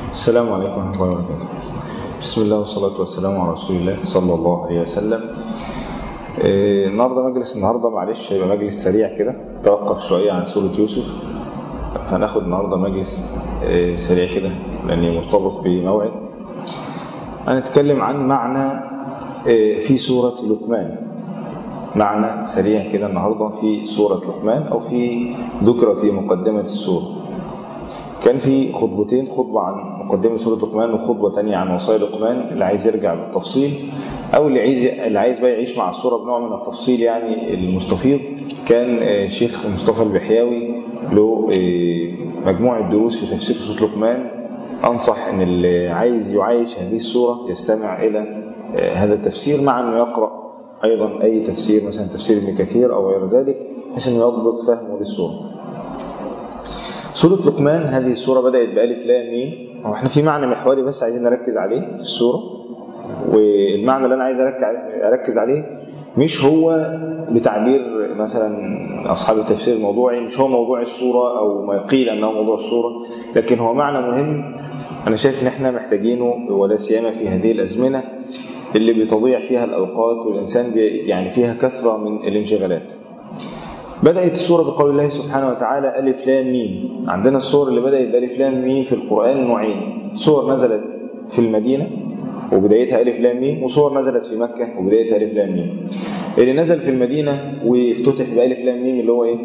السلام عليكم ورحمة الله وبركاته بسم الله والصلاة والسلام على رسول الله صلى الله عليه وسلم إيه، النهاردة مجلس النهاردة معلش هيبقى مجلس سريع كده توقف شوية عن سورة يوسف هناخد النهاردة مجلس إيه، سريع كده لأني مرتبط بموعد هنتكلم عن معنى إيه، في سورة لقمان معنى سريع كده النهاردة في سورة لقمان أو في ذكر في مقدمة السورة كان في خطبتين خطبة عن مقدمة سورة لقمان وخطبة تانية عن وصايا لقمان اللي عايز يرجع بالتفصيل أو اللي عايز اللي عايز بقى يعيش مع السورة بنوع من التفصيل يعني المستفيض كان الشيخ مصطفى البحياوي له مجموعة دروس في تفسير سورة لقمان أنصح أن اللي عايز يعايش هذه السورة يستمع إلى هذا التفسير مع أنه يقرأ أيضا أي تفسير مثلا تفسير ابن كثير أو غير ذلك بحيث أنه يضبط فهمه للسورة سورة لقمان هذه السورة بدأت بألف لام ميم هو احنا في معنى محوري بس عايزين نركز عليه في السورة والمعنى اللي أنا عايز أركز عليه مش هو بتعبير مثلا أصحاب التفسير الموضوعي مش هو موضوع السورة أو ما قيل أنه موضوع السورة لكن هو معنى مهم أنا شايف إن احنا محتاجينه ولا سيما في هذه الأزمنة اللي بتضيع فيها الأوقات والإنسان يعني فيها كثرة من الانشغالات بدأت السورة بقول الله سبحانه وتعالى ألف لام ميم عندنا السور اللي بدأت بألف لام ميم في القرآن نوعين سور نزلت في المدينة وبدايتها ألف لام ميم وصور نزلت في مكة وبدايتها ألف لام ميم اللي نزل في المدينة وافتتح بألف لام ميم اللي هو إيه؟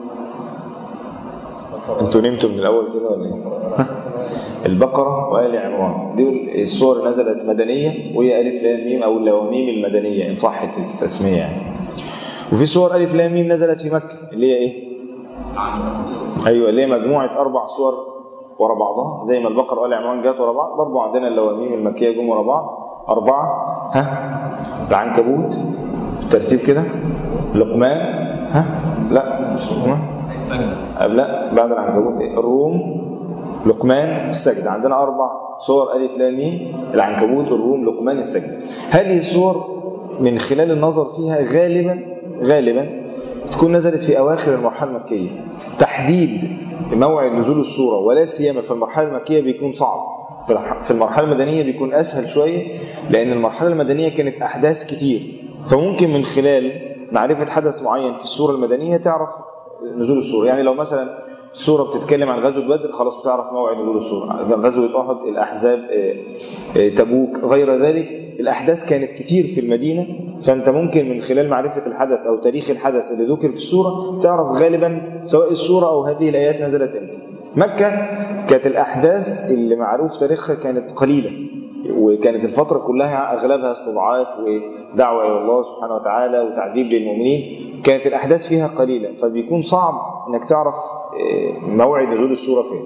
انتوا نمتوا من الأول كده ولا إيه؟ البقرة وآل عمران دي السور نزلت مدنية وهي ألف لام ميم أو اللواميم المدنية إن صحت التسمية يعني وفي سور ألف لام ميم نزلت في مكة اللي هي إيه؟ أيوة اللي هي مجموعة أربع سور ورا بعضها زي ما البقرة وآل عمران جات ورا بعض برضه عندنا اللواميم المكية جم ورا بعض أربعة ها العنكبوت ترتيب كده لقمان ها لا مش لقمان لا بعد العنكبوت إيه؟ الروم لقمان السجد عندنا أربع صور ألف لام ميم العنكبوت الروم لقمان السجد هذه الصور من خلال النظر فيها غالبا غالبا تكون نزلت في أواخر المرحلة المكية تحديد موعد نزول الصورة ولا سيما في المرحلة المكية بيكون صعب في المرحلة المدنية بيكون أسهل شوية لأن المرحلة المدنية كانت أحداث كتير فممكن من خلال معرفة حدث معين في السورة المدنية تعرف نزول السورة يعني لو مثلا السورة بتتكلم عن غزوة بدر خلاص بتعرف موعد نزول السورة غزوة أحد الأحزاب تبوك غير ذلك الأحداث كانت كتير في المدينة فأنت ممكن من خلال معرفة الحدث أو تاريخ الحدث اللي ذكر في السورة تعرف غالبا سواء السورة أو هذه الآيات نزلت امتى مكة كانت الأحداث اللي معروف تاريخها كانت قليلة وكانت الفترة كلها أغلبها استضعاف ودعوة إلى الله سبحانه وتعالى وتعذيب للمؤمنين كانت الأحداث فيها قليلة فبيكون صعب أنك تعرف موعد نزول السورة فين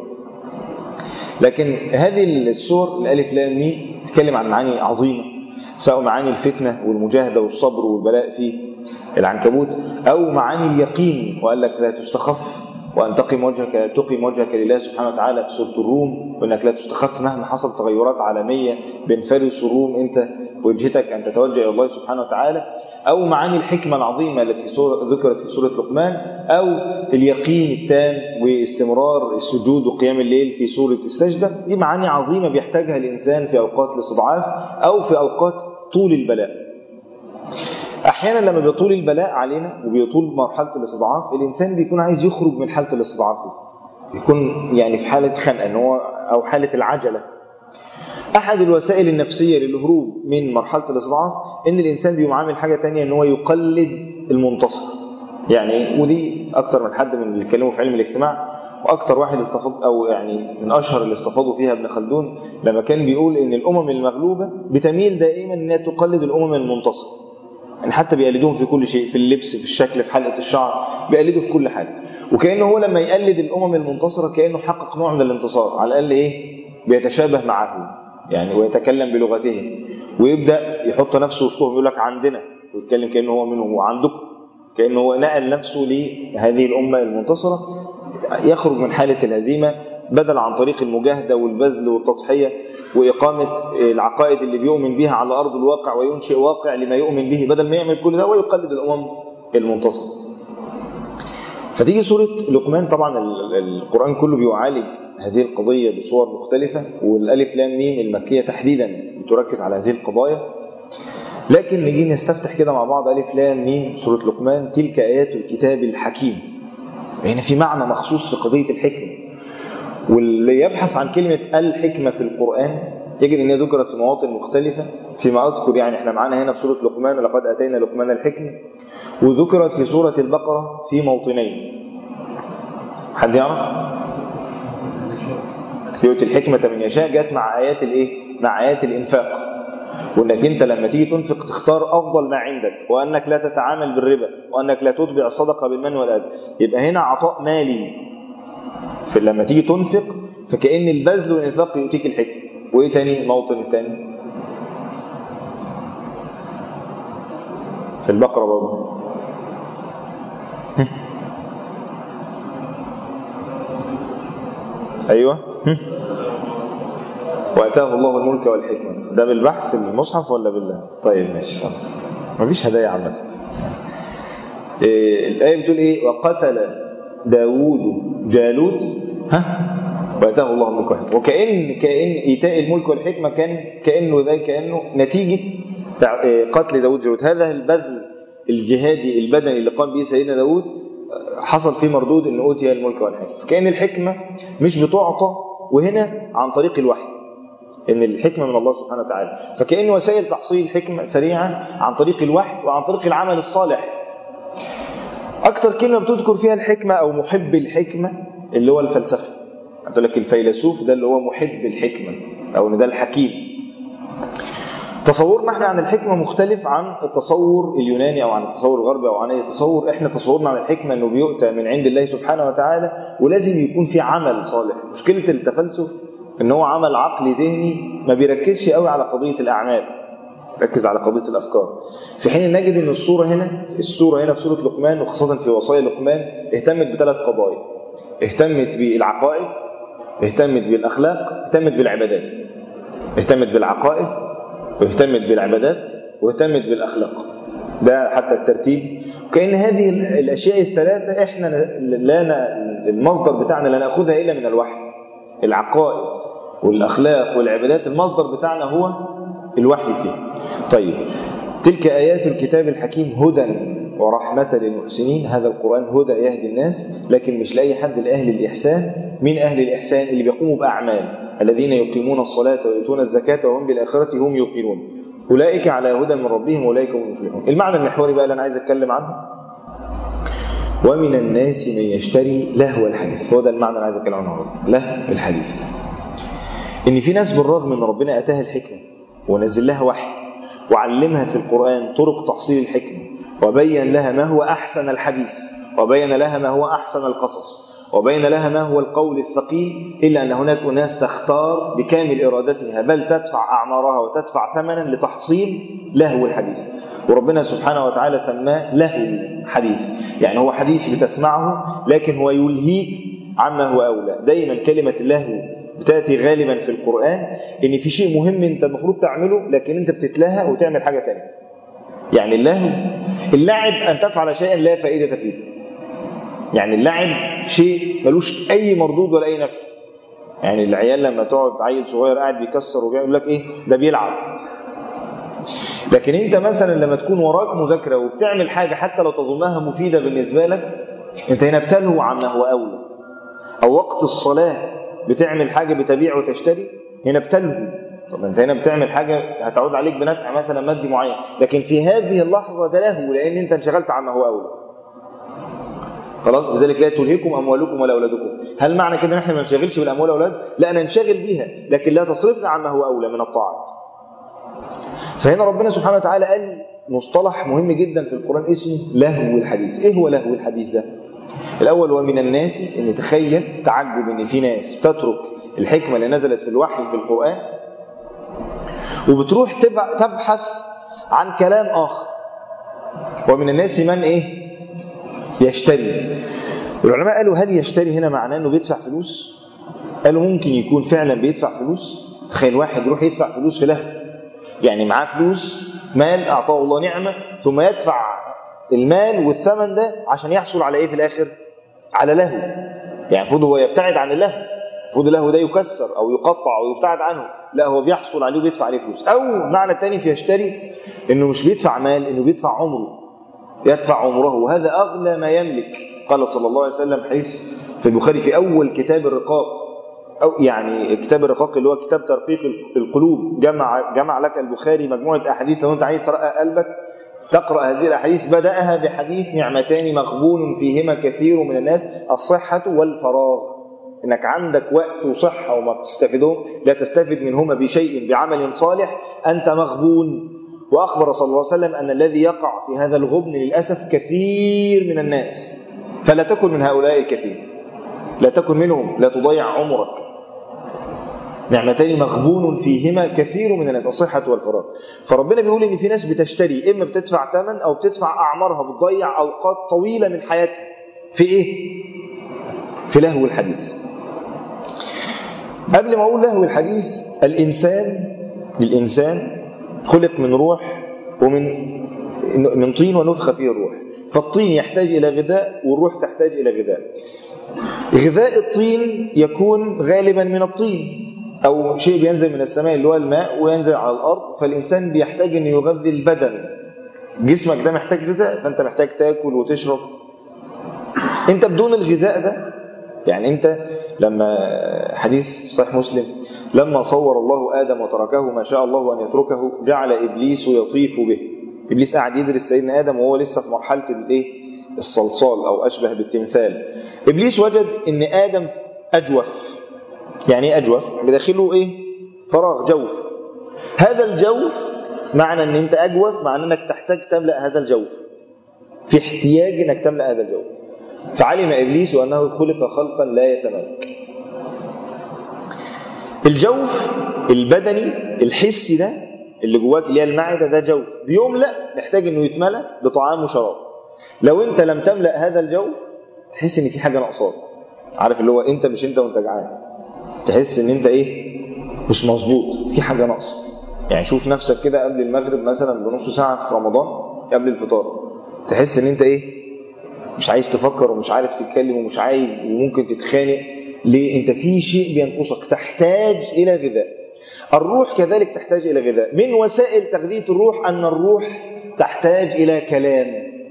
لكن هذه السور الألف لام ميم تتكلم عن معاني عظيمة سواء معاني الفتنة والمجاهدة والصبر والبلاء في العنكبوت أو معاني اليقين وقال لك لا تستخف وأن تقيم وجهك تقيم وجهك لله سبحانه وتعالى في سورة الروم وأنك لا تستخف مهما حصل تغيرات عالمية بين فارس والروم أنت وجهتك أن تتوجه إلى الله سبحانه وتعالى أو معاني الحكمة العظيمة التي ذكرت في سورة لقمان أو اليقين التام واستمرار السجود وقيام الليل في سورة السجدة دي معاني عظيمة بيحتاجها الإنسان في أوقات الاستضعاف أو في أوقات طول البلاء احيانا لما بيطول البلاء علينا وبيطول مرحله الاستضعاف الانسان بيكون عايز يخرج من حاله الاستضعاف دي بيكون يعني في حاله خنقه ان هو او حاله العجله احد الوسائل النفسيه للهروب من مرحله الاستضعاف ان الانسان بيقوم عامل حاجه تانية ان هو يقلد المنتصر يعني ودي اكتر من حد من اللي اتكلموا في علم الاجتماع واكتر واحد استفاض او يعني من اشهر اللي استفاضوا فيها ابن خلدون لما كان بيقول ان الامم المغلوبه بتميل دائما انها تقلد الامم المنتصره يعني حتى بيقلدوهم في كل شيء في اللبس في الشكل في حلقة الشعر بيقلدوا في كل حاجة وكأنه هو لما يقلد الأمم المنتصرة كأنه حقق نوع من الانتصار على الأقل إيه بيتشابه معهم يعني ويتكلم بلغتهم ويبدأ يحط نفسه وسطهم يقول لك عندنا ويتكلم كأنه هو منهم وعندكم كأنه هو نقل نفسه لهذه الأمة المنتصرة يخرج من حالة الهزيمة بدل عن طريق المجاهدة والبذل والتضحية وإقامة العقائد اللي بيؤمن بها على أرض الواقع وينشئ واقع لما يؤمن به بدل ما يعمل كل ده ويقلد الأمم المنتصرة فتيجي سورة لقمان طبعا القرآن كله بيعالج هذه القضية بصور مختلفة والألف لام ميم المكية تحديدا بتركز على هذه القضايا لكن نجي نستفتح كده مع بعض ألف لام ميم سورة لقمان تلك آيات الكتاب الحكيم هنا في معنى مخصوص في قضية الحكمة واللي يبحث عن كلمة الحكمة في القرآن يجد أن هي ذكرت في مواطن مختلفة فيما أذكر يعني احنا معانا هنا في سورة لقمان ولقد أتينا لقمان الحكمة وذكرت في سورة البقرة في موطنين حد يعرف؟ يؤتي الحكمة من يشاء جت مع آيات الإيه؟ مع آيات الإنفاق وانك انت لما تيجي تنفق تختار افضل ما عندك وانك لا تتعامل بالربا وانك لا تتبع الصدقه بالمن والاذى يبقى هنا عطاء مالي في لما تيجي تنفق فكأن البذل والانفاق يؤتيك الحكمه وايه تاني موطن التاني في البقره برضه ايوه واتاه الله الملك والحكمه ده بالبحث المصحف ولا بالله طيب ماشي خلاص مفيش هدايا عامه إيه الايه بتقول ايه وقتل داوود جالوت ها واتاه الله الملك والحكمه وكان كان ايتاء الملك والحكمه كان كانه ذلك كانه نتيجه قتل داوود جالوت هذا البذل الجهادي البدني اللي قام به سيدنا داوود حصل فيه مردود ان اوتي الملك والحكمه كان الحكمه مش بتعطى وهنا عن طريق الوحي ان الحكمه من الله سبحانه وتعالى فكأن وسائل تحصيل الحكمه سريعه عن طريق الوحي وعن طريق العمل الصالح اكثر كلمه بتذكر فيها الحكمه او محب الحكمه اللي هو الفلسفه قلت لك الفيلسوف ده اللي هو محب الحكمه او ان ده الحكيم تصورنا احنا عن الحكمة مختلف عن التصور اليوناني او عن التصور الغربي او عن اي تصور احنا تصورنا عن الحكمة انه بيؤتى من عند الله سبحانه وتعالى ولازم يكون في عمل صالح مشكلة التفلسف ان هو عمل عقلي ذهني ما بيركزش قوي على قضية الاعمال ركز على قضية الافكار في حين نجد ان الصورة هنا الصورة هنا في سورة لقمان وخاصة في وصايا لقمان اهتمت بثلاث قضايا اهتمت بالعقائد اهتمت بالاخلاق اهتمت بالعبادات اهتمت بالعقائد واهتمت بالعبادات واهتمت بالأخلاق ده حتى الترتيب وكأن هذه الأشياء الثلاثة إحنا لا ن... المصدر بتاعنا لا نأخذها إلا من الوحي العقائد والأخلاق والعبادات المصدر بتاعنا هو الوحي فيه طيب تلك آيات الكتاب الحكيم هدى ورحمة للمحسنين هذا القرآن هدى يهدي الناس لكن مش لأي حد لأهل الإحسان من أهل الإحسان اللي بيقوموا بأعمال الذين يقيمون الصلاة ويؤتون الزكاة وهم بالآخرة هم يوقنون أولئك على هدى من ربهم أولئك هم المفلحون المعنى المحوري بقى اللي أنا عايز أتكلم عنه ومن الناس من يشتري لهو الحديث هو ده المعنى اللي عايز أتكلم عنه لهو الحديث إن في ناس بالرغم من ربنا أتاها الحكمة ونزل لها وحي وعلمها في القرآن طرق تحصيل الحكمة وبين لها ما هو أحسن الحديث وبين لها ما هو أحسن القصص وبين لها ما هو القول الثقيل إلا أن هناك أناس تختار بكامل إرادتها بل تدفع أعمارها وتدفع ثمنا لتحصيل لهو الحديث وربنا سبحانه وتعالى سماه لهو حديث يعني هو حديث بتسمعه لكن هو يلهيك عما هو أولى دايما كلمة اللهو بتأتي غالبا في القرآن إن في شيء مهم أنت المفروض تعمله لكن أنت بتتلهى وتعمل حاجة تانية يعني اللهو اللعب أن تفعل شيئا لا فائدة فيه يعني اللعب شيء ملوش اي مردود ولا اي نفع يعني العيال لما تقعد عيل صغير قاعد بيكسر وبيقول لك ايه ده بيلعب لكن انت مثلا لما تكون وراك مذاكره وبتعمل حاجه حتى لو تظنها مفيده بالنسبه لك انت هنا بتلهو عما هو اولى او وقت الصلاه بتعمل حاجه بتبيع وتشتري هنا بتلهو طب انت هنا بتعمل حاجه هتعود عليك بنفع مثلا مادي معين لكن في هذه اللحظه ده لهو لان انت انشغلت عما هو اولى خلاص لذلك لا تلهكم اموالكم ولا اولادكم هل معنى كده ان احنا ما ننشغلش بالاموال والاولاد لا ننشغل بيها لكن لا تصرفنا عما هو اولى من الطاعات فهنا ربنا سبحانه وتعالى قال مصطلح مهم جدا في القران اسمه لهو الحديث ايه هو لهو الحديث ده الاول ومن الناس ان تخيل تعجب ان في ناس بتترك الحكمه اللي نزلت في الوحي في القران وبتروح تبحث عن كلام اخر ومن الناس من ايه يشتري العلماء قالوا هل يشتري هنا معناه انه بيدفع فلوس قالوا ممكن يكون فعلا بيدفع فلوس تخيل واحد يروح يدفع فلوس في لهو يعني معاه فلوس مال اعطاه الله نعمه ثم يدفع المال والثمن ده عشان يحصل على ايه في الاخر على لهو يعني المفروض هو يبتعد عن اللهو المفروض اللهو ده يكسر او يقطع او يبتعد عنه لا هو بيحصل عليه وبيدفع عليه فلوس او معنى الثاني في يشتري انه مش بيدفع مال انه بيدفع عمره يدفع عمره وهذا اغلى ما يملك قال صلى الله عليه وسلم حديث في البخاري في اول كتاب الرقاق أو يعني كتاب الرقاق اللي هو كتاب ترقيق القلوب جمع جمع لك البخاري مجموعة أحاديث لو أنت عايز ترقق قلبك تقرأ هذه الأحاديث بدأها بحديث نعمتان مغبون فيهما كثير من الناس الصحة والفراغ إنك عندك وقت وصحة وما بتستفيدهم لا تستفيد منهما بشيء بعمل صالح أنت مغبون وأخبر صلى الله عليه وسلم أن الذي يقع في هذا الغبن للأسف كثير من الناس فلا تكن من هؤلاء الكثير لا تكن منهم لا تضيع عمرك نعمتين مغبون فيهما كثير من الناس الصحة والفراغ فربنا بيقول ان في ناس بتشتري اما بتدفع ثمن او بتدفع اعمارها بتضيع اوقات طويلة من حياتها في ايه في لهو الحديث قبل ما اقول لهو الحديث الانسان الانسان خلق من روح ومن من طين ونفخ فيه الروح فالطين يحتاج الى غذاء والروح تحتاج الى غذاء غذاء الطين يكون غالبا من الطين أو شيء بينزل من السماء اللي هو الماء وينزل على الأرض فالإنسان بيحتاج أن يغذي البدن جسمك ده محتاج غذاء فأنت محتاج تاكل وتشرب أنت بدون الغذاء ده يعني أنت لما حديث صحيح مسلم لما صور الله آدم وتركه ما شاء الله أن يتركه جعل إبليس يطيف به إبليس قاعد يدرس سيدنا آدم وهو لسه في مرحلة الإيه الصلصال أو أشبه بالتمثال إبليس وجد أن آدم أجوف يعني ايه أجوف بداخله إيه فراغ جوف هذا الجوف معنى أن أنت أجوف معنى أنك تحتاج تملأ هذا الجوف في احتياج أنك تملأ هذا الجوف فعلم إبليس أنه خلق خلقا لا يتملك الجوف البدني الحسي ده اللي جواك اللي هي المعدة ده جوف بيملأ محتاج أنه يتملأ بطعام وشراب لو أنت لم تملأ هذا الجوف تحس أن في حاجة ناقصاك عارف اللي هو أنت مش أنت وأنت جعان تحس ان انت ايه مش مظبوط في حاجة ناقصه يعني شوف نفسك كده قبل المغرب مثلا بنص ساعة في رمضان قبل الفطار تحس ان انت ايه مش عايز تفكر ومش عارف تتكلم ومش عايز وممكن تتخانق ليه انت في شيء بينقصك تحتاج الى غذاء الروح كذلك تحتاج الى غذاء من وسائل تغذية الروح ان الروح تحتاج الى كلام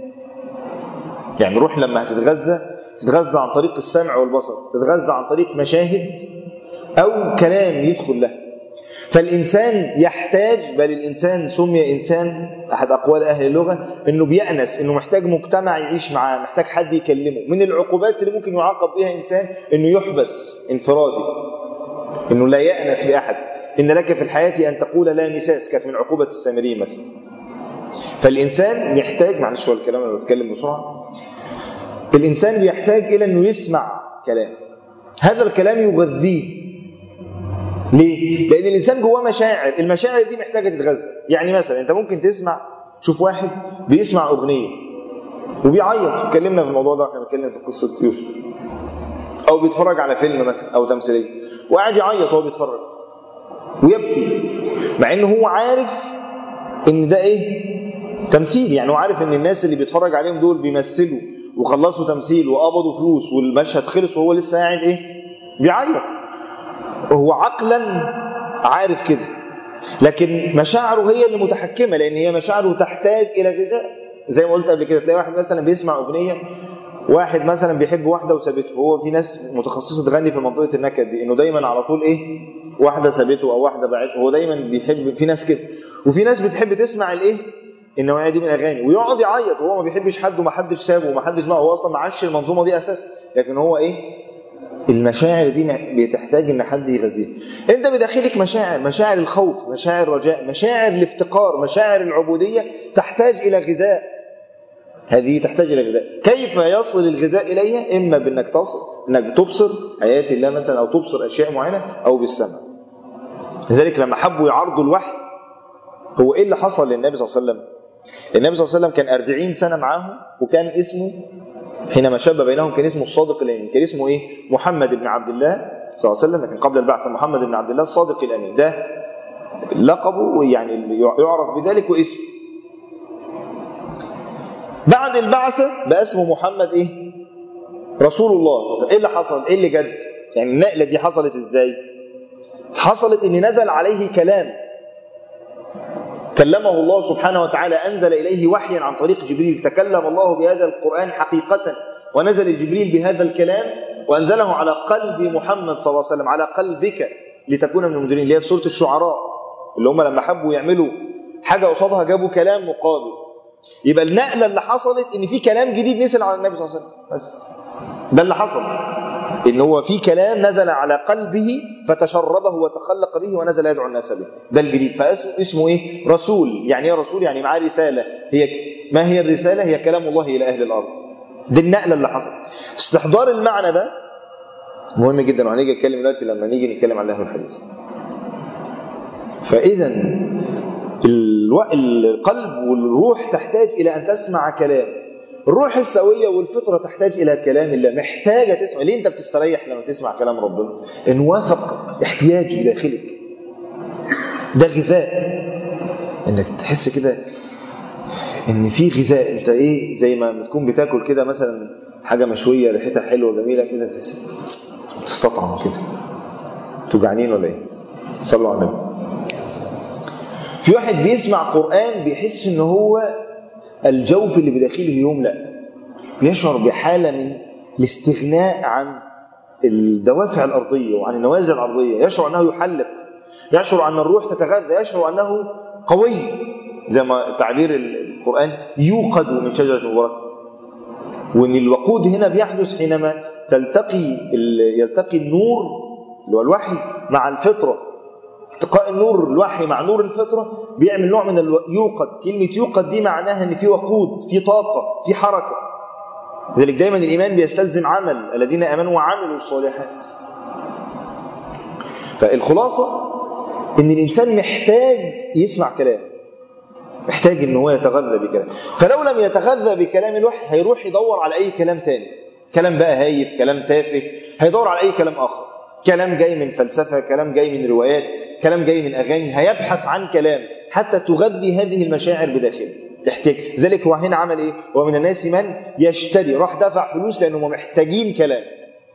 يعني الروح لما هتتغذى تتغذى عن طريق السمع والبصر تتغذى عن طريق مشاهد أو كلام يدخل له فالإنسان يحتاج بل الإنسان سمي إنسان أحد أقوال أهل اللغة أنه بيأنس أنه محتاج مجتمع يعيش معاه محتاج حد يكلمه من العقوبات اللي ممكن يعاقب بها إنسان أنه يحبس انفرادي أنه لا يأنس بأحد إن لك في الحياة أن تقول لا مساس كانت من عقوبة السامري مثلا فالإنسان يحتاج معلش هو الكلام أنا بتكلم بسرعة الإنسان بيحتاج إلى أنه يسمع كلام هذا الكلام يغذيه ليه؟ لأن الإنسان جواه مشاعر المشاعر دي محتاجة تتغذى يعني مثلا أنت ممكن تسمع شوف واحد بيسمع أغنية وبيعيط اتكلمنا في الموضوع ده احنا بنتكلم في قصة يوسف أو بيتفرج على فيلم مثلا أو تمثيلية وقاعد يعيط وهو بيتفرج ويبكي مع إنه هو عارف إن ده إيه؟ تمثيل يعني هو عارف إن الناس اللي بيتفرج عليهم دول بيمثلوا وخلصوا تمثيل وقبضوا فلوس والمشهد خلص وهو لسه قاعد إيه؟ بيعيط هو عقلا عارف كده لكن مشاعره هي اللي متحكمة لأن هي مشاعره تحتاج إلى غذاء زي ما قلت قبل كده تلاقي واحد مثلا بيسمع أغنية واحد مثلا بيحب واحدة وسابته هو في ناس متخصصة تغني في منطقة النكد دي إنه دايما على طول إيه واحدة سابته أو واحدة بعته هو دايما بيحب في ناس كده وفي ناس بتحب تسمع الإيه النوعية دي من الأغاني ويقعد يعيط وهو ما بيحبش حد وما حدش سابه وما حدش معه هو أصلا ما عاش المنظومة دي أساسا لكن هو إيه المشاعر دي بتحتاج ان حد يغذيها انت بداخلك مشاعر مشاعر الخوف مشاعر الرجاء مشاعر الافتقار مشاعر العبودية تحتاج الى غذاء هذه تحتاج الى غذاء كيف يصل الغذاء اليها اما بانك تصل انك تبصر ايات الله مثلا او تبصر اشياء معينة او بالسمع لذلك لما حبوا يعرضوا الوحي هو ايه اللي حصل للنبي صلى الله عليه وسلم النبي صلى الله عليه وسلم كان 40 سنة معاهم وكان اسمه حينما شاب بينهم كان اسمه الصادق الأمين كان اسمه إيه؟ محمد بن عبد الله صلى الله عليه وسلم لكن قبل البعث محمد بن عبد الله الصادق الأمين ده لقبه يعني يعرف بذلك واسمه بعد البعثة بقى اسمه محمد إيه؟ رسول الله ايه اللي حصل ايه اللي جد يعني النقلة دي حصلت ازاي حصلت ان نزل عليه كلام كلمه الله سبحانه وتعالى أنزل إليه وحيا عن طريق جبريل تكلم الله بهذا القرآن حقيقة ونزل جبريل بهذا الكلام وأنزله على قلب محمد صلى الله عليه وسلم على قلبك لتكون من المنذرين اللي هي في سورة الشعراء اللي هم لما حبوا يعملوا حاجة قصادها جابوا كلام مقابل يبقى النقلة اللي حصلت ان في كلام جديد نزل على النبي صلى الله عليه وسلم بس ده اللي حصل ان هو في كلام نزل على قلبه فتشربه وتخلق به ونزل يدعو الناس به ده الجديد فاسمه اسمه ايه رسول يعني ايه رسول يعني معاه رسالة هي ما هي الرسالة هي كلام الله إلى أهل الأرض دي النقلة اللي حصلت استحضار المعنى ده مهم جدا وهنيجي نتكلم دلوقتي لما نيجي نتكلم عن اهل الحديث فإذا الو... القلب والروح تحتاج إلى أن تسمع كلام الروح السوية والفطرة تحتاج إلى كلام الله محتاجة تسمع ليه أنت بتستريح لما تسمع كلام ربنا إن واثق احتياج بداخلك ده غذاء إنك تحس كده إن في غذاء أنت إيه زي ما بتكون بتاكل كده مثلا حاجة مشوية ريحتها حلوة جميلة كده تحس تستطعم كده توجعانين ولا إيه صلوا على النبي في واحد بيسمع قرآن بيحس ان هو الجوف اللي بداخله يملأ بيشعر بحالة من الاستغناء عن الدوافع الأرضية وعن النوازل الأرضية يشعر أنه يحلق يشعر أن الروح تتغذى يشعر أنه قوي زي ما تعبير القرآن يوقد من شجرة مباركة وأن الوقود هنا بيحدث حينما تلتقي يلتقي النور اللي هو الوحي مع الفطرة التقاء النور الوحي مع نور الفطرة بيعمل نوع من الو... يوقد كلمة يوقد دي معناها ان في وقود في طاقة في حركة لذلك دايما الإيمان بيستلزم عمل الذين آمنوا وعملوا الصالحات فالخلاصة ان الإنسان محتاج يسمع كلام محتاج ان هو يتغذى بكلام فلو لم يتغذى بكلام الوحي هيروح يدور على أي كلام تاني كلام بقى هايف كلام تافه هيدور على أي كلام آخر كلام جاي من فلسفة كلام جاي من روايات كلام جاي من أغاني هيبحث عن كلام حتى تغذي هذه المشاعر بداخله يحتاج ذلك هو هنا عمل إيه ومن الناس من يشتري راح دفع فلوس لأنهم محتاجين كلام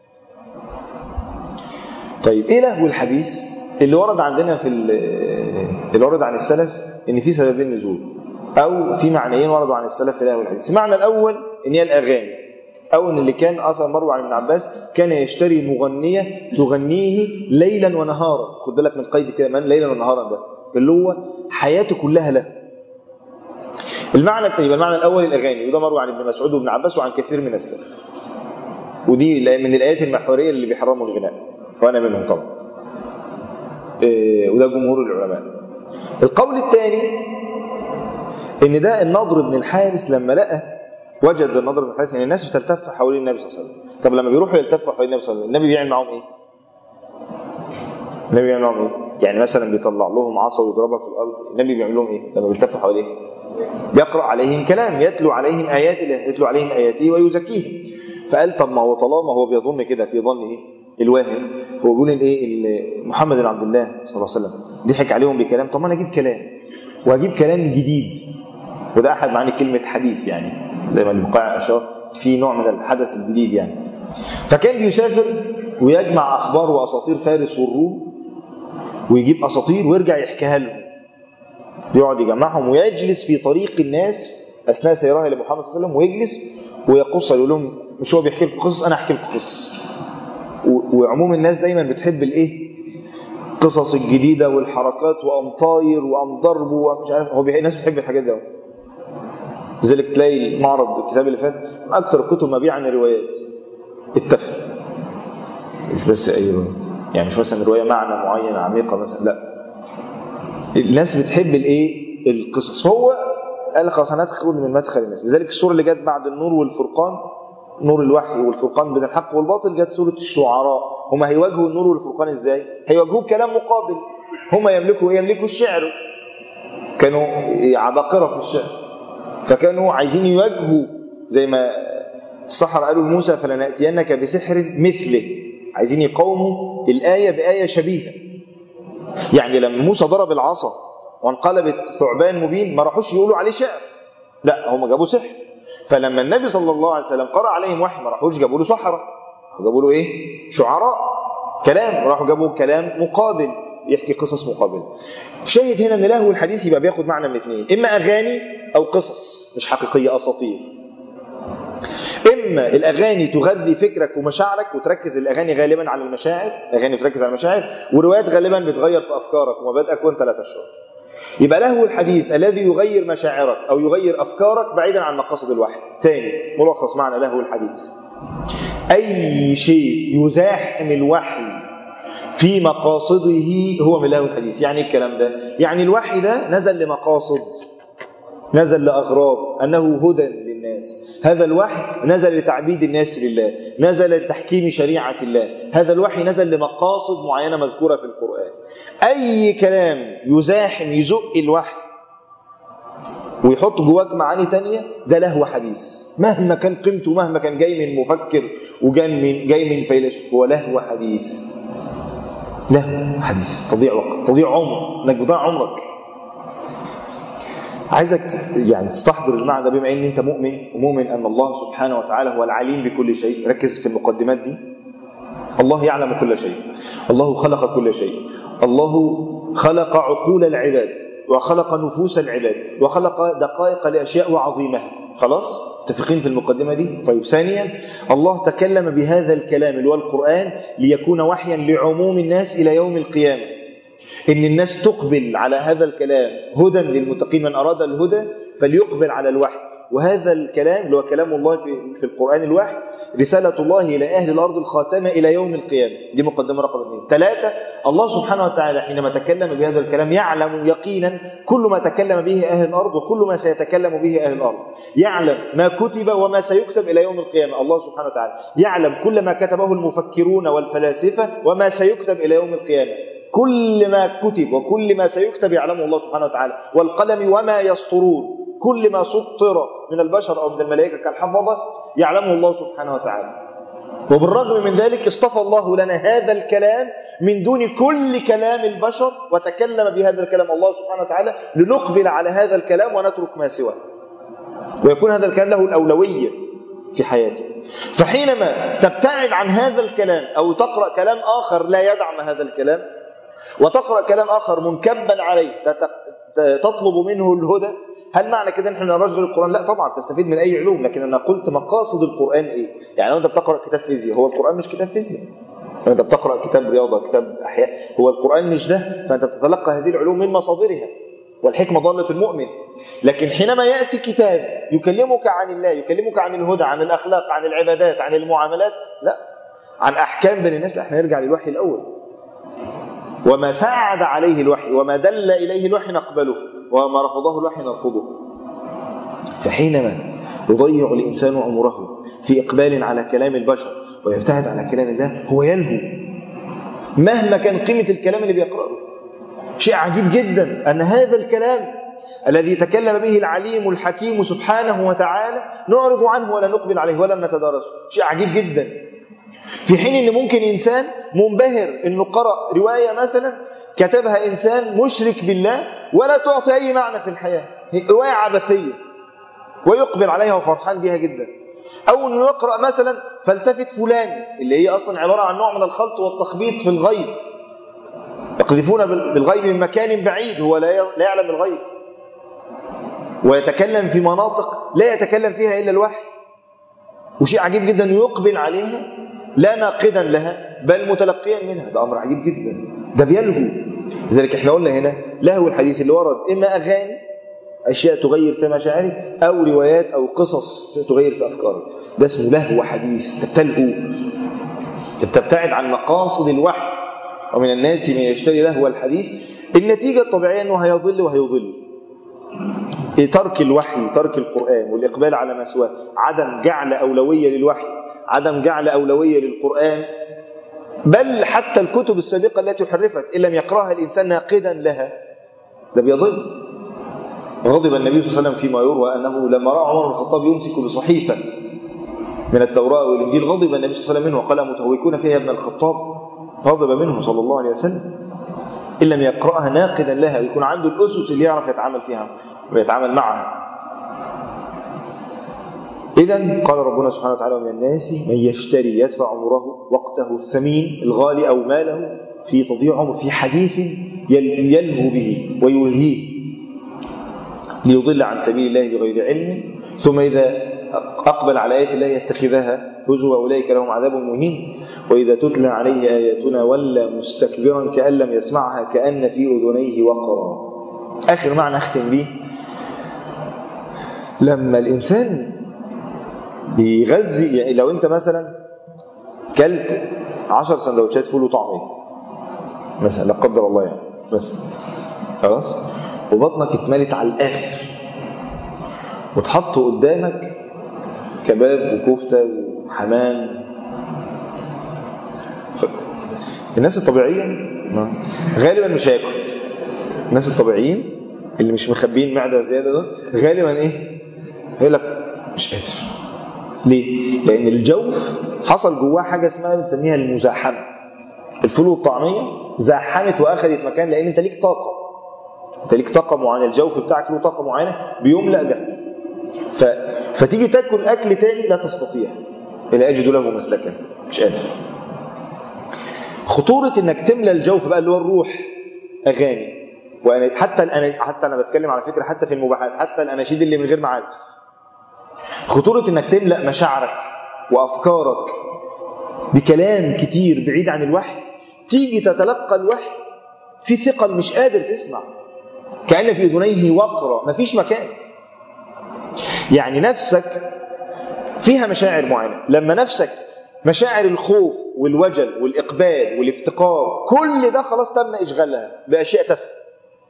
طيب إيه لهو الحديث اللي ورد عندنا في اللي ورد عن السلف إن في سببين نزول أو في معنيين وردوا عن السلف في لهو الحديث المعنى الأول إن هي الأغاني أو أن اللي كان أثر مروي عن ابن عباس كان يشتري مغنية تغنيه ليلا ونهارا خد بالك من قيد كده من ليلا ونهارا ده اللي هو حياته كلها له المعنى يبقى المعنى الأول الأغاني وده مروي عن ابن مسعود وابن عباس وعن كثير من السلف ودي من الآيات المحورية اللي بيحرموا الغناء وأنا منهم طبعا إيه وده جمهور العلماء القول الثاني ان ده النضر بن الحارث لما لقى وجد النضر بن الحارث ان الناس بتلتف حوالين النبي صلى الله عليه وسلم طب لما بيروحوا يلتفوا حوالين النبي صلى الله عليه وسلم النبي بيعمل معاهم ايه النبي بيعمل معاهم ايه يعني مثلا بيطلع لهم عصا ويضربها في الارض النبي بيعمل لهم ايه لما بيلتفوا حواليه بيقرا عليهم كلام يتلو عليهم ايات الله يتلو عليهم اياته ويزكيهم فقال طب ما هو طالما هو بيظن كده في ظنه الواهم هو بيقول ان ايه محمد بن عبد الله صلى الله عليه وسلم ضحك عليهم بكلام طب ما انا اجيب كلام واجيب كلام جديد وده احد معاني كلمه حديث يعني زي ما البقاع اشار في نوع من الحدث الجديد يعني فكان بيسافر ويجمع اخبار واساطير فارس والروم ويجيب اساطير ويرجع يحكيها لهم يقعد يجمعهم ويجلس في طريق الناس اثناء سيرها لمحمد صلى الله عليه وسلم ويجلس ويقص يقول لهم مش هو بيحكي لكم قصص انا احكي لكم قصص وعموم الناس دايما بتحب الايه قصص الجديده والحركات وام طاير وام ضرب ومش عارف هو الناس بتحب الحاجات دي لذلك تلاقي معرض الكتاب اللي فات اكثر الكتب مبيعا روايات اتفق مش بس اي روايات يعني مش مثلا روايه معنى معين عميقه مثلا لا الناس بتحب الايه القصص هو قال خلاص هندخل من مدخل الناس لذلك السوره اللي جت بعد النور والفرقان نور الوحي والفرقان بين الحق والباطل جت سوره الشعراء هما هيواجهوا النور والفرقان ازاي هيواجهوه بكلام مقابل هما يملكوا ايه يملكوا الشعر كانوا عباقره في الشعر فكانوا عايزين يواجهوا زي ما السحر قالوا لموسى فلنأتينك بسحر مثله عايزين يقاوموا الآية بآية شبيهة يعني لما موسى ضرب العصا وانقلبت ثعبان مبين ما راحوش يقولوا عليه شعر لا هم جابوا سحر فلما النبي صلى الله عليه وسلم قرأ عليهم وحي ما راحوش جابوا له سحرة جابوا له ايه شعراء كلام راحوا جابوا كلام مقابل يحكي قصص مقابلة شاهد هنا ان لهو الحديث يبقى بياخد معنى من اثنين اما اغاني او قصص مش حقيقية اساطير اما الاغاني تغذي فكرك ومشاعرك وتركز الاغاني غالبا على المشاعر الاغاني بتركز على المشاعر وروايات غالبا بتغير في افكارك ومبادئك وانت لا تشعر يبقى لهو الحديث الذي يغير مشاعرك او يغير افكارك بعيدا عن مقاصد الوحي تاني ملخص معنى لهو الحديث اي شيء يزاحم الوحي في مقاصده هو من لهو الحديث يعني إيه الكلام ده يعني الوحي ده نزل لمقاصد نزل لأغراض أنه هدى للناس هذا الوحي نزل لتعبيد الناس لله نزل لتحكيم شريعة الله هذا الوحي نزل لمقاصد معينة مذكورة في القرآن أي كلام يزاحم يزق الوحي ويحط جواك معاني تانية ده لهو حديث مهما كان قيمته مهما كان جاي من مفكر وجاي من جاي من فيلسوف هو لهو حديث لهو حديث تضيع وقت تضيع عمر انك بتضيع عمرك عايزك يعني تستحضر المعنى ده بما ان انت مؤمن ومؤمن ان الله سبحانه وتعالى هو العليم بكل شيء ركز في المقدمات دي الله يعلم كل شيء الله خلق كل شيء الله خلق عقول العباد وخلق نفوس العباد وخلق دقائق لأشياء وعظيمها خلاص متفقين في المقدمة دي طيب ثانيا الله تكلم بهذا الكلام اللي هو القرآن ليكون وحيا لعموم الناس إلى يوم القيامة إن الناس تقبل على هذا الكلام هدى للمتقين من أراد الهدى فليقبل على الوحي وهذا الكلام اللي هو كلام الله في, في القرآن الوحي رسالة الله إلى أهل الأرض الخاتمة إلى يوم القيامة دي مقدمة رقم اثنين ثلاثة الله سبحانه وتعالى حينما تكلم بهذا الكلام يعلم يقينا كل ما تكلم به أهل الأرض وكل ما سيتكلم به أهل الأرض يعلم ما كتب وما سيكتب إلى يوم القيامة الله سبحانه وتعالى يعلم كل ما كتبه المفكرون والفلاسفة وما سيكتب إلى يوم القيامة كل ما كتب وكل ما سيكتب يعلمه الله سبحانه وتعالى والقلم وما يسطرون كل ما سطر من البشر أو من الملائكة كالحفظة يعلمه الله سبحانه وتعالى وبالرغم من ذلك اصطفى الله لنا هذا الكلام من دون كل كلام البشر وتكلم بهذا الكلام الله سبحانه وتعالى لنقبل على هذا الكلام ونترك ما سواه ويكون هذا الكلام له الأولوية في حياته فحينما تبتعد عن هذا الكلام أو تقرأ كلام آخر لا يدعم هذا الكلام وتقرأ كلام آخر منكبا عليه تطلب منه الهدى هل معنى كده ان احنا نراجع القرآن لا طبعا تستفيد من اي علوم لكن انا قلت مقاصد القرآن ايه يعني لو انت بتقرأ كتاب فيزياء هو القرآن مش كتاب فيزياء لو انت بتقرأ كتاب رياضة كتاب احياء هو القرآن مش ده فانت تتلقى هذه العلوم من مصادرها والحكمة ضالة المؤمن لكن حينما يأتي كتاب يكلمك عن الله يكلمك عن الهدى عن الأخلاق عن العبادات عن المعاملات لا عن أحكام بين الناس لا احنا نرجع للوحي الأول وما ساعد عليه الوحي وما دل إليه الوحي نقبله وما رفضه الوحي نرفضه فحينما يضيع الإنسان عمره في إقبال على كلام البشر ويبتعد على كلام الله هو يلهو مهما كان قيمة الكلام اللي بيقرأه شيء عجيب جدا أن هذا الكلام الذي تكلم به العليم الحكيم سبحانه وتعالى نعرض عنه ولا نقبل عليه ولا نتدارسه شيء عجيب جدا في حين ان ممكن انسان منبهر انه قرأ رواية مثلا كتبها انسان مشرك بالله ولا تعطي اي معنى في الحياة هي رواية عبثية ويقبل عليها وفرحان بها جدا او انه يقرأ مثلا فلسفة فلان اللي هي اصلا عبارة عن نوع من الخلط والتخبيط في الغيب يقذفون بالغيب من مكان بعيد هو لا يعلم الغيب ويتكلم في مناطق لا يتكلم فيها الا الوحي وشيء عجيب جدا يقبل عليها لا ناقدا لها بل متلقيا منها ده امر عجيب جدا ده بيلهو لذلك احنا قلنا هنا لهو الحديث اللي ورد اما اغاني اشياء تغير في مشاعرك او روايات او قصص تغير في افكارك ده اسمه لهو حديث تبتلهو تبتعد عن مقاصد الوحي ومن الناس من يشتري لهو الحديث النتيجه الطبيعيه انه هيضل وهيضل ترك الوحي ترك القرآن والإقبال على ما سواه عدم جعل أولوية للوحي عدم جعل أولوية للقرآن بل حتى الكتب السابقة التي حرفت إن لم يقرأها الإنسان ناقدا لها ده بيضل غضب النبي صلى الله عليه وسلم فيما يروى أنه لما رأى عمر بن الخطاب يمسك بصحيفة من التوراة والإنجيل غضب النبي صلى الله عليه وسلم منه وقال متهوكون فيها ابن الخطاب غضب منه صلى الله عليه وسلم إن لم يقرأها ناقدا لها ويكون عنده الأسس اللي يعرف يتعامل فيها ويتعامل معها إذا قال ربنا سبحانه وتعالى ومن الناس من يشتري يدفع عمره وقته الثمين الغالي أو ماله في تضييع عمر في حديث يل- يلهو به ويلهيه ليضل عن سبيل الله بغير علم ثم إذا أقبل على آيات الله يتخذها هزوا أولئك لهم عذاب مهين وإذا تتلى عليه آياتنا ولى مستكبرا كأن لم يسمعها كأن في أذنيه وقرا آخر معنى أختم به لما الإنسان بيغذي يعني لو أنت مثلا كلت عشر سندوتشات فول وطعمية مثلا لا قدر الله يعني مثلا خلاص وبطنك اتملت على الآخر وتحط قدامك كباب وكفتة وحمام ف... الناس الطبيعية غالبا مش هياكل الناس الطبيعيين اللي مش مخبيين معدة زيادة ده غالبا ايه هيقول لك مش قادر ليه؟ لأن الجوف حصل جواه حاجة اسمها بنسميها المزاحمة الفول والطعمية زاحمت وأخذت مكان لأن أنت ليك طاقة أنت ليك طاقة معينة الجوف بتاعك له طاقة معينة بيملأ بها ف... فتيجي تاكل أكل تاني لا تستطيع لا أجد له مسلكا مش قادر خطورة إنك تملى الجوف بقى اللي هو الروح أغاني وأنا حتى الأنا حتى أنا بتكلم على فكرة حتى في المباحات حتى الأناشيد اللي من غير معازف خطورة إنك تملأ مشاعرك وأفكارك بكلام كتير بعيد عن الوحي تيجي تتلقى الوحي في ثقل مش قادر تسمع كأن في أذنيه وقرة مفيش مكان يعني نفسك فيها مشاعر معينة لما نفسك مشاعر الخوف والوجل والإقبال والافتقار كل ده خلاص تم إشغالها بأشياء تافهة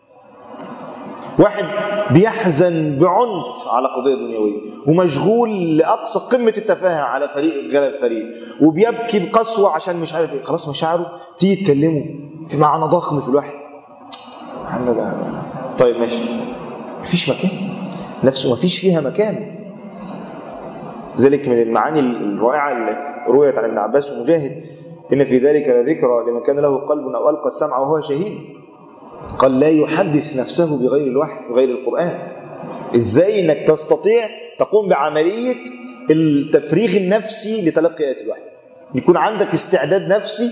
واحد بيحزن بعنف على قضية دنيوية ومشغول لأقصى قمة التفاهة على فريق غلب فريق وبيبكي بقسوة عشان مش عارف ايه خلاص مشاعره تيجي تكلمه في معنى ضخم في الوحي محمد طيب ماشي مفيش مكان نفسه مفيش فيها مكان ذلك من المعاني الرائعة اللي رويت عن ابن عباس ومجاهد إن في ذلك لذكرى لمن كان له قلب أو ألقى السمع وهو شهيد قال لا يحدث نفسه بغير الوحي بغير القرآن إزاي إنك تستطيع تقوم بعملية التفريغ النفسي لتلقي آيات الوحي يكون عندك استعداد نفسي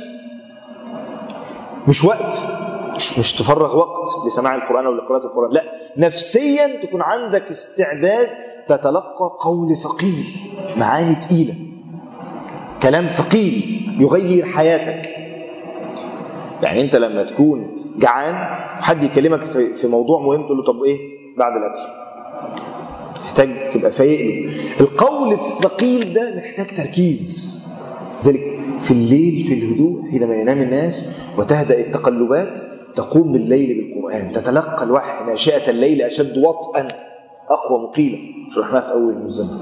مش وقت مش, مش تفرغ وقت لسماع القرآن أو لقراءة القرآن لا نفسيا تكون عندك استعداد تتلقى قول ثقيل معاني تقيلة كلام ثقيل يغير حياتك يعني انت لما تكون جعان حد يكلمك في في موضوع مهم تقول له طب ايه بعد الاكل محتاج تبقى فايق له القول الثقيل ده محتاج تركيز ذلك في الليل في الهدوء حينما ينام الناس وتهدأ التقلبات تقوم بالليل بالقرآن تتلقى الوحي ناشئة الليل أشد وطئا أقوى مقيلة شرحناها في أول المزمل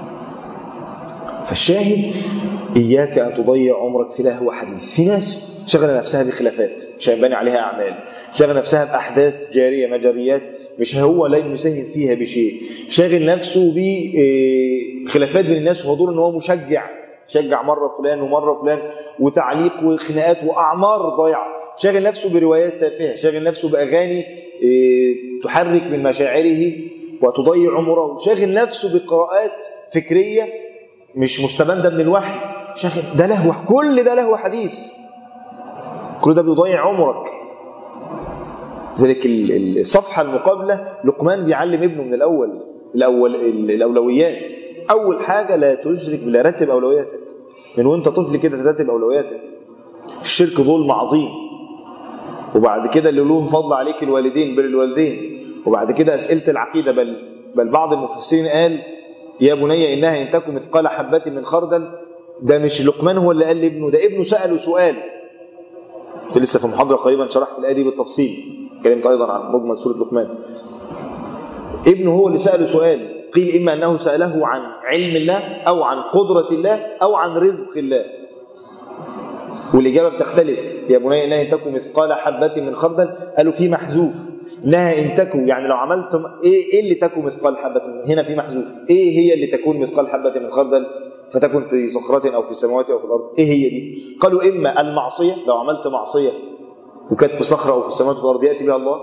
فالشاهد إياك أن تضيع عمرك في لهو حديث في ناس شغل نفسها بخلافات مش هينبني عليها أعمال شغل نفسها بأحداث جارية مجريات مش هو لا يساهم فيها بشيء شاغل نفسه بخلافات بين الناس وهو دور ان هو مشجع شجع مرة فلان ومرة فلان وتعليق وخناقات وأعمار ضايعة شاغل نفسه بروايات تافهة شاغل نفسه بأغاني تحرك من مشاعره وتضيع عمره شاغل نفسه بقراءات فكرية مش مستبندة من الوحي شاغل ده لهو كل ده لهو حديث كل ده بيضيع عمرك ذلك الصفحة المقابلة لقمان بيعلم ابنه من الأول الأول الأولويات أول حاجة لا تشرك بالله رتب أولوياتك من وانت طفل كده ترتب أولوياتك الشرك ظلم عظيم وبعد كده اللي لهم فضل عليك الوالدين بر الوالدين وبعد كده أسئلة العقيدة بل, بل بعض المفسرين قال يا بني إنها إن تكن مثقال حبة من خردل ده مش لقمان هو اللي قال لابنه ده ابنه سأله سؤال كنت لسه في محاضرة قريبا شرحت الآية دي بالتفصيل اتكلمت أيضا عن مجمل سورة لقمان ابنه هو اللي سأله سؤال قيل إما أنه سأله عن علم الله أو عن قدرة الله أو عن رزق الله والإجابة بتختلف يا بني إنها إن تكن مثقال حبة من خردل قالوا في محذوف إنها إن تكن يعني لو عملت إيه, إيه اللي تكن مثقال حبة هنا في محذوف إيه هي اللي تكون مثقال حبة من خردل فتكن في صخرة أو في السماوات أو في الأرض إيه هي دي قالوا إما المعصية لو عملت معصية وكانت في صخرة أو في السماوات أو في الأرض يأتي بها الله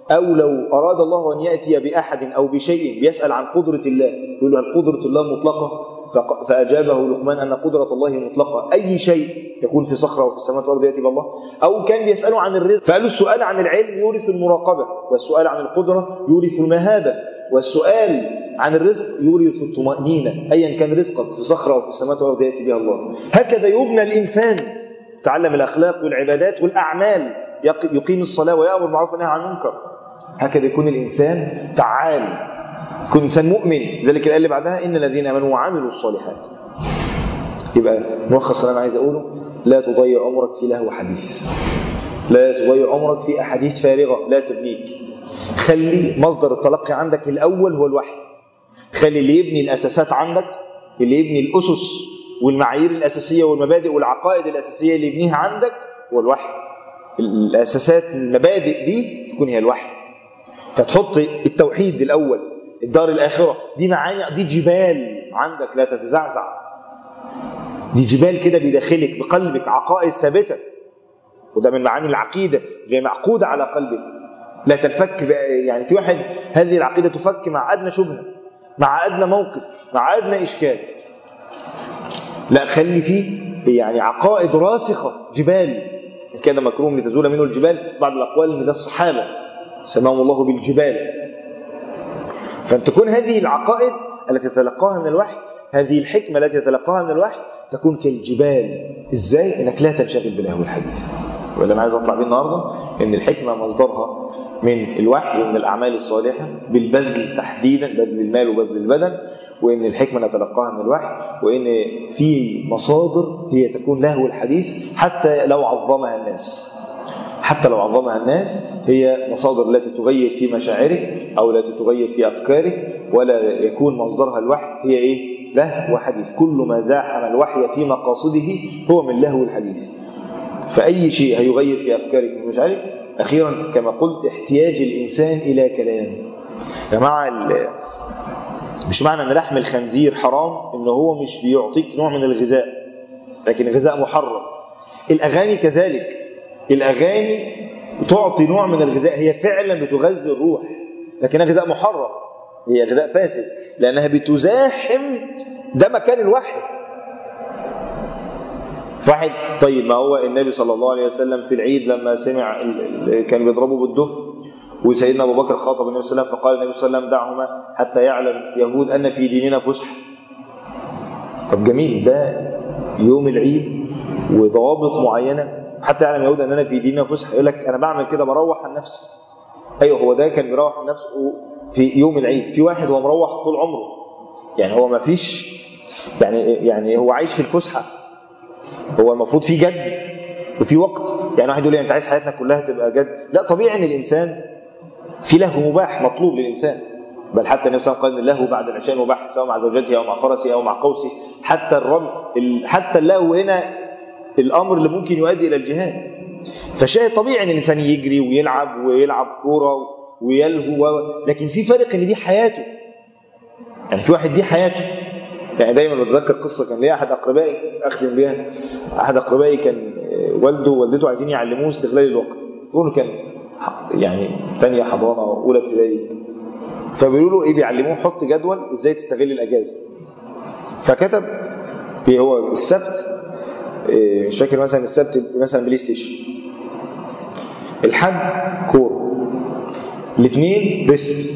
أو لو أراد الله أن يأتي بأحد أو بشيء بيسأل عن قدرة الله يقول له هل قدرة الله مطلقة فق- فأجابه لقمان أن قدرة الله مطلقة أي شيء يكون في صخرة أو في السماوات والأرض يأتي بالله أو كان بيسأله عن الرزق فقالوا السؤال عن العلم يورث المراقبة والسؤال عن القدرة يورث المهابة والسؤال عن الرزق يورث الطمأنينة أيا كان رزقك في صخرة أو في السماوات والأرض يأتي بها الله هكذا يبنى الإنسان تعلم الأخلاق والعبادات والأعمال يق- يقيم الصلاة ويأمر بالمعروف والنهي عن المنكر هكذا يكون الإنسان فعال يكون إنسان مؤمن ذلك الآية اللي بعدها إن الذين آمنوا وعملوا الصالحات يبقى ملخص اللي أنا عايز أقوله لا تضيع عمرك في لهو حديث لا تضيع عمرك في أحاديث فارغة لا تبنيك خلي مصدر التلقي عندك الأول هو الوحي خلي اللي يبني الأساسات عندك اللي يبني الأسس والمعايير الأساسية والمبادئ والعقائد الأساسية اللي يبنيها عندك هو الوحي الأساسات المبادئ دي تكون هي الوحي فتحط التوحيد الأول الدار الآخرة دي معاني دي جبال عندك لا تتزعزع دي جبال كده بداخلك بقلبك عقائد ثابتة وده من معاني العقيدة هي معقودة على قلبك لا تنفك بقى- يعني في واحد هذه العقيدة تفك مع أدنى شبهة مع أدنى موقف مع أدنى إشكال لا خلي فيه يعني عقائد راسخة جبال إن كان مكروم لتزول منه الجبال بعض الأقوال من الصحابة سماهم الله بالجبال فأن تكون هذه العقائد التي تتلقاها من الوحي هذه الحكمة التي تتلقاها من الوحي تكون كالجبال إزاي؟ إنك لا تنشغل باللهو الحديث واللي أنا عايز أطلع بيه النهاردة إن الحكمة مصدرها من الوحي ومن الأعمال الصالحة بالبذل تحديدا بذل المال وبذل البدن وإن الحكمة نتلقاها من الوحي وإن في مصادر هي تكون لهو الحديث حتى لو عظمها الناس حتى لو عظمها الناس هي مصادر التي تغير في مشاعرك أو التي تغير في أفكارك ولا يكون مصدرها الوحي هي إيه؟ لهو حديث كل ما زاحم الوحي في مقاصده هو من لهو الحديث فأي شيء هيغير في أفكارك ومشاعرك أخيرا كما قلت احتياج الإنسان إلى كلام يا جماعة ال- مش معنى أن لحم الخنزير حرام إن هو مش بيعطيك نوع من الغذاء لكن غذاء محرم الأغاني كذلك الأغاني تعطي نوع من الغذاء هي فعلا بتغذي الروح لكنها غذاء محرم هي غذاء فاسد لأنها بتزاحم ده مكان الوحي واحد طيب ما هو النبي صلى الله عليه وسلم في العيد لما سمع ال- ال- كان بيضربوا بالدف وسيدنا ابو بكر خاطب النبي صلى الله عليه وسلم فقال النبي صلى الله عليه وسلم دعهما حتى يعلم يهود ان في ديننا فسح طب جميل ده يوم العيد وضوابط معينه حتى يعلم يهود اننا في ديننا فسح يقول لك انا بعمل كده بروح عن نفسي ايوه هو ده كان بيروح عن نفسه في يوم العيد في واحد هو مروح طول عمره يعني هو ما فيش يعني يعني هو عايش في الفسحه هو المفروض في جد وفي وقت يعني واحد يقول لي انت عايز حياتنا كلها تبقى جد لا طبيعي ان الانسان في له مباح مطلوب للانسان بل حتى النبي صلى الله عليه وسلم قال له بعد العشاء مباح سواء مع زوجته او مع فرسه او مع قوسه حتى الرمي ال- حتى اللهو هنا الامر اللي ممكن يؤدي الى الجهاد فشيء طبيعي ان الانسان يجري ويلعب ويلعب كوره ويلهو و- لكن في فرق ان دي حياته يعني في واحد دي حياته يعني دايما بتذكر قصه كان ليا احد اقربائي اخدم بيها احد اقربائي كان آه، والده ووالدته عايزين يعلموه استغلال الوقت يقولوا كان ح- يعني ثانيه حضانه اولى ابتدائي فبيقولوا له ايه بيعلموه حط جدول ازاي تستغل الاجازه فكتب إيه هو السبت إيه، مش فاكر مثلا السبت مثلا بلاي ستيشن الحد كوره الاثنين ريست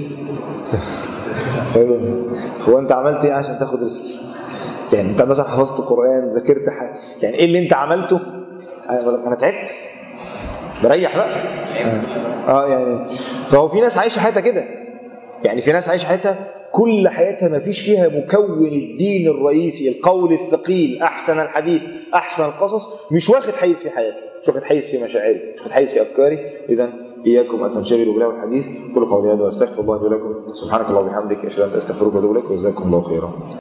هو انت عملت ايه عشان تاخد ريست يعني انت مثلا حفظت قران ذاكرت حاجه يعني ايه اللي انت عملته انا بقول لك انا تعبت بريح بقى اه يعني فهو في ناس عايشه حياتها كده يعني في ناس عايشه حياتها كل حياتها ما فيش فيها مكون الدين الرئيسي القول الثقيل احسن الحديث احسن القصص مش واخد حيز في حياتي مش واخد حيز في مشاعري مش واخد حيز في افكاري اذا اياكم ان تنشغلوا بله الحديث كل قولي هذا واستغفر الله لي ولكم سبحانك اللهم وبحمدك اشهد ان لا اله الا انت استغفرك واتوب اليك وجزاكم الله خيرا